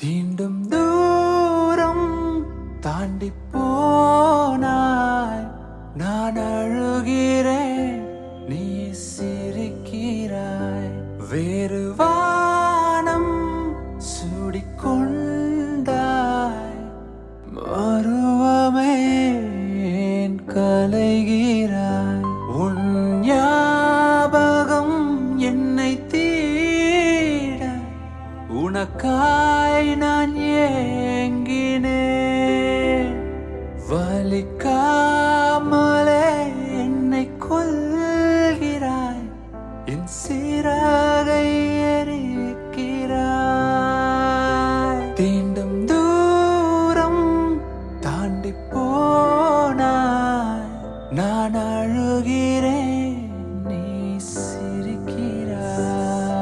தீண்டும் தூரம் தாண்டி போனாய் நான் அழுகிறேன் நீ சிரிக்கிறாய் வேறு வானம் சூடிக்கொண்டாய் மருவமே ஏன் கலைகிறாய் உன் ஞாபகம் என்னை தீட உனக்காய் நான் ஏங்கினேன் வலிக்காமலே என்னை கொள்கிறாய் என் சிறகை எரிக்கிறாய் தீண்டும் தூரம் தாண்டி போனாய் நான் அழுகிறேன் நீ சிரிக்கிறாய்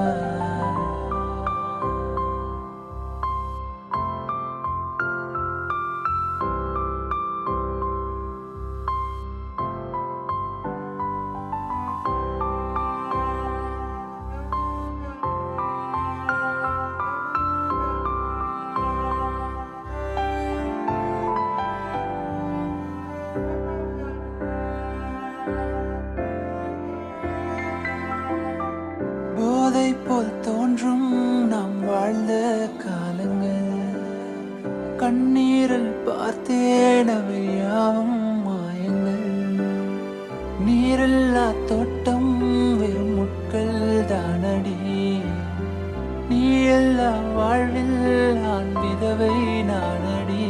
போதை போல் தோன்றும் நாம் வாழ்ந்த காலங்கள் கண்ணீரில் பார்த்தேன் அவை யாவும் மாயங்கள் நீரில்லா தோட்டம் வெறும் முட்கள் தானடி நீ எல்லா வாழ்வில் நான் விதவை நானடி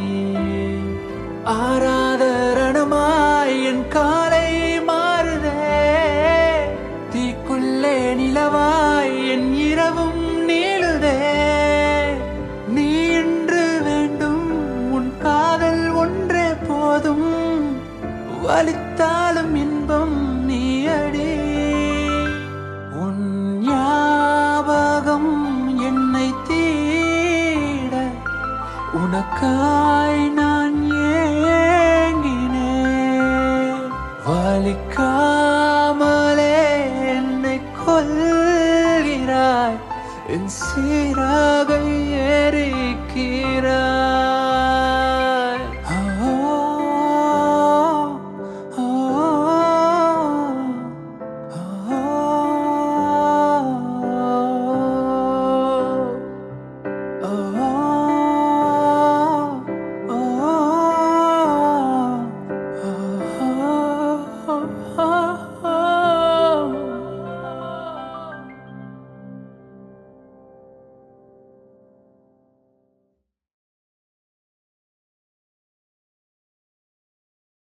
ஆராத ரணமாய் என் காலை மாறுதே தீக்குள்ளே நிலவாய் என் இரவும் நீளுதே நீ என்று வேண்டும் உன் காதல் ஒன்றே போதும் வலித்தாலும் இன்பம் நீ அடி உன் ஞாபகம் என்னை தீட உனக்காய் நான் ஏங்கினேன் வலிக்காமலே என்னை கொள்கிறாய் என் சீராக எரிக்கிறாய்